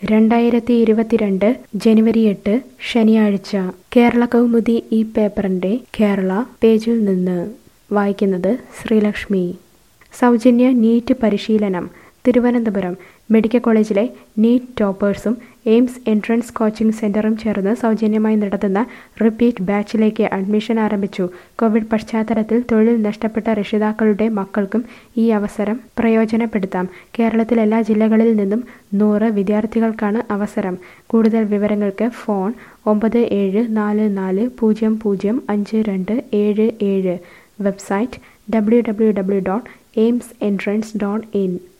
രണ്ടായിരത്തി ഇരുപത്തിരണ്ട് ജനുവരി എട്ട് ശനിയാഴ്ച കേരള കൗമുദി ഈ പേപ്പറിന്റെ കേരള പേജിൽ നിന്ന് വായിക്കുന്നത് ശ്രീലക്ഷ്മി സൗജന്യ നീറ്റ് പരിശീലനം തിരുവനന്തപുരം മെഡിക്കൽ കോളേജിലെ നീറ്റ് ടോപ്പേഴ്സും എയിംസ് എൻട്രൻസ് കോച്ചിംഗ് സെന്ററും ചേർന്ന് സൗജന്യമായി നടത്തുന്ന റിപ്പീറ്റ് ബാച്ചിലേക്ക് അഡ്മിഷൻ ആരംഭിച്ചു കോവിഡ് പശ്ചാത്തലത്തിൽ തൊഴിൽ നഷ്ടപ്പെട്ട രക്ഷിതാക്കളുടെ മക്കൾക്കും ഈ അവസരം പ്രയോജനപ്പെടുത്താം കേരളത്തിൽ എല്ലാ ജില്ലകളിൽ നിന്നും നൂറ് വിദ്യാർത്ഥികൾക്കാണ് അവസരം കൂടുതൽ വിവരങ്ങൾക്ക് ഫോൺ ഒമ്പത് ഏഴ് നാല് നാല് പൂജ്യം പൂജ്യം അഞ്ച് രണ്ട് ഏഴ് ഏഴ് website W W W dot Aims entrance dot in